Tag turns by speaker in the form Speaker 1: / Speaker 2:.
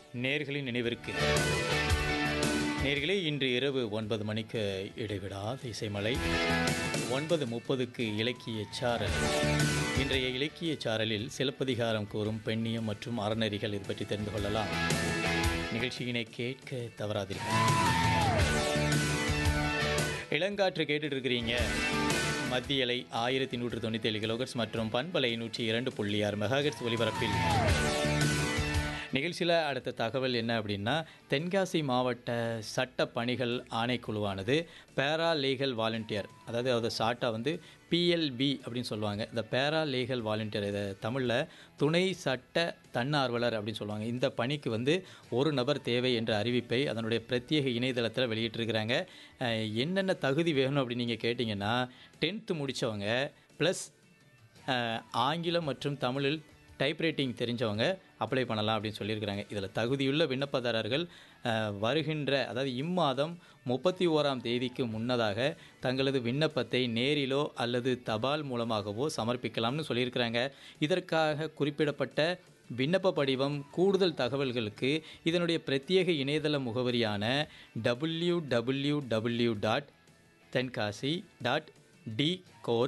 Speaker 1: நேர்களின் நினைவிற்கு நேர்களே இன்று இரவு ஒன்பது மணிக்கு இடைவிடாத இசைமலை ஒன்பது முப்பதுக்கு இலக்கிய சாரல் இன்றைய இலக்கிய சாரலில் சிலப்பதிகாரம் கூறும் பெண்ணியம் மற்றும் அறநெறிகள் இது பற்றி தெரிந்து கொள்ளலாம் நிகழ்ச்சியினை கேட்க தவறாதீர்கள் இளங்காற்று கேட்டுட்டு இருக்கிறீங்க மத்திய அலை ஆயிரத்தி நூற்று தொண்ணூற்றி ஏழு கிலோகர்ஸ் மற்றும் பண்பலை நூற்றி இரண்டு புள்ளி ஆறு மெகாகர்ஸ் ஒலிபரப்பில் நிகழ்ச்சியில் அடுத்த தகவல் என்ன அப்படின்னா தென்காசி மாவட்ட சட்ட பணிகள் ஆணைக்குழுவானது பேரா லீகல் வாலண்டியர் அதாவது அதை ஷார்ட்டாக வந்து பிஎல்பி அப்படின்னு சொல்லுவாங்க இந்த பேரா லீகல் வாலண்டியர் இதை தமிழில் துணை சட்ட தன்னார்வலர் அப்படின்னு சொல்லுவாங்க இந்த பணிக்கு வந்து ஒரு நபர் தேவை என்ற அறிவிப்பை அதனுடைய பிரத்யேக இணையதளத்தில் வெளியிட்டிருக்கிறாங்க அஹ், என்னென்ன தகுதி வேணும் அப்படின்னு நீங்கள் கேட்டிங்கன்னா டென்த்து முடித்தவங்க ப்ளஸ் ஆங்கிலம் மற்றும் தமிழில் டைப்ரைட்டிங் தெரிஞ்சவங்க அப்ளை பண்ணலாம் அப்படின்னு சொல்லியிருக்கிறாங்க இதில் தகுதியுள்ள விண்ணப்பதாரர்கள் அஹ், வருகின்ற அதாவது இம்மாதம் முப்பத்தி ஓராம் தேதிக்கு முன்னதாக தங்களது விண்ணப்பத்தை நேரிலோ அல்லது தபால் மூலமாகவோ சமர்ப்பிக்கலாம்னு சொல்லியிருக்கிறாங்க இதற்காக குறிப்பிடப்பட்ட விண்ணப்ப படிவம் கூடுதல் தகவல்களுக்கு இதனுடைய பிரத்யேக இணையதள முகவரியான W W W dot Tenkasi dot T code